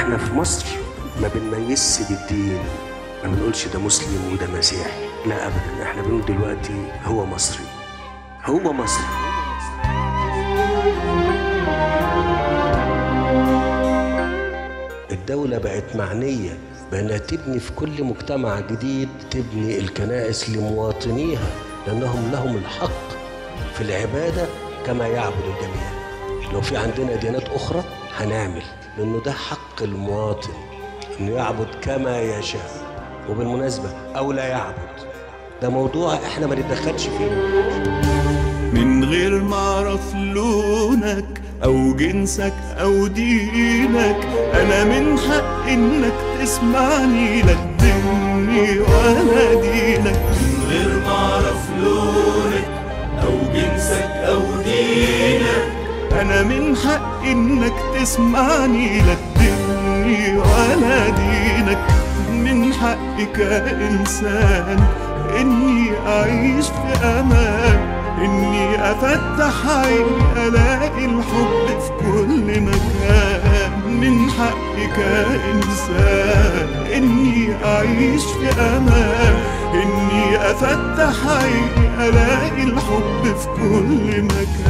احنا في مصر ما بنميزش بالدين ما بنقولش ده مسلم وده مسيحي لا ابدا احنا بنقول دلوقتي هو مصري هو مصري الدولة بقت معنية بأنها تبني في كل مجتمع جديد تبني الكنائس لمواطنيها لأنهم لهم الحق في العبادة كما يعبد الجميع لو في عندنا ديانات أخرى هنعمل لأنه ده حق المواطن إنه يعبد كما يشاء وبالمناسبة أو لا يعبد ده موضوع إحنا ما نتدخلش فيه من غير ما اعرف لونك او جنسك او دينك انا من حق انك تسمعني لا تديني ولا دينك من غير ما اعرف لونك او جنسك او دينك انا من حق انك تسمعني لا تديني ولا دينك من حقي كإنسان إني أعيش في أمان إني أفتح عيني ألاقي الحب في كل مكان من حقي كإنسان إني أعيش في أمان إني أفتح عيني ألاقي الحب في كل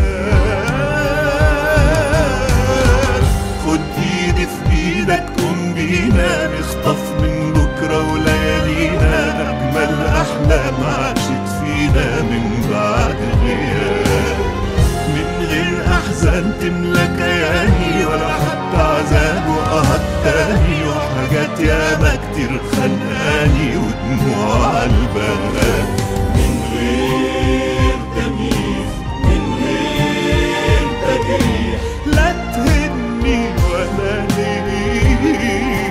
مكان خد إيدي في إيدك قوم بينا نخطف من بكرة وليالينا أجمل أحلام عاشت فينا من بعد غياب من غير أحزان تملى كياني ولا حتى عذاب وقهر تاني وحاجات ياما كتير خانقاني ودموع على الباب من غير تمييز من غير تجريح لا تهني ولا ليلك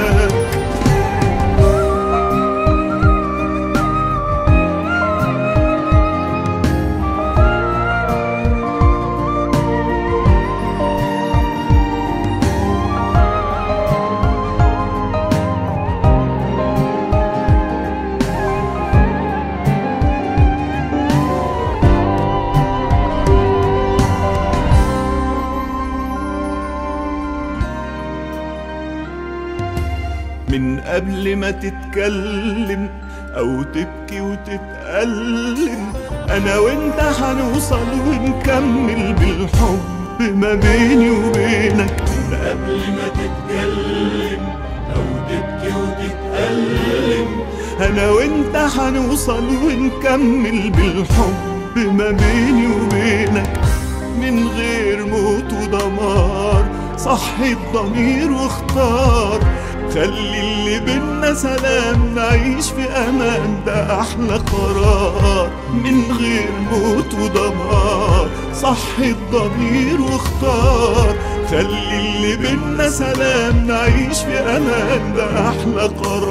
من قبل ما تتكلم او تبكي وتتألم انا وانت هنوصل ونكمل بالحب ما بيني وبينك من قبل ما تتكلم او تبكي وتتألم انا وانت هنوصل ونكمل بالحب ما بيني وبينك من غير موت ودمار صحي الضمير واختار خلي اللي بينا سلام نعيش في امان ده احلى قرار من غير موت ودمار صحي الضمير واختار خلي اللي بينا سلام نعيش في امان ده احلى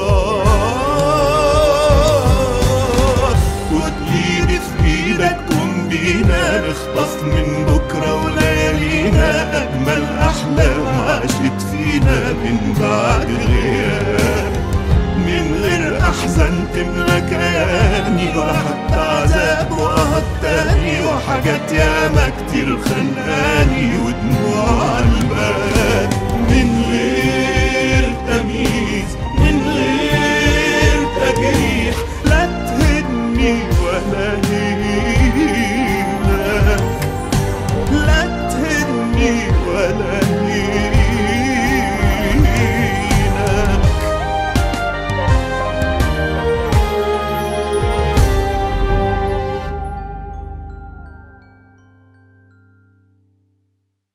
قرار خد ايدي في ايدك قوم بينا نخطف من بكره وليالينا اجمل احلام عاشت فينا من بعد غياب من غير احزان تملى كياني ولا حتى عذاب وقهر تاني وحاجات ياما كتير خانقاني ودموع على الباب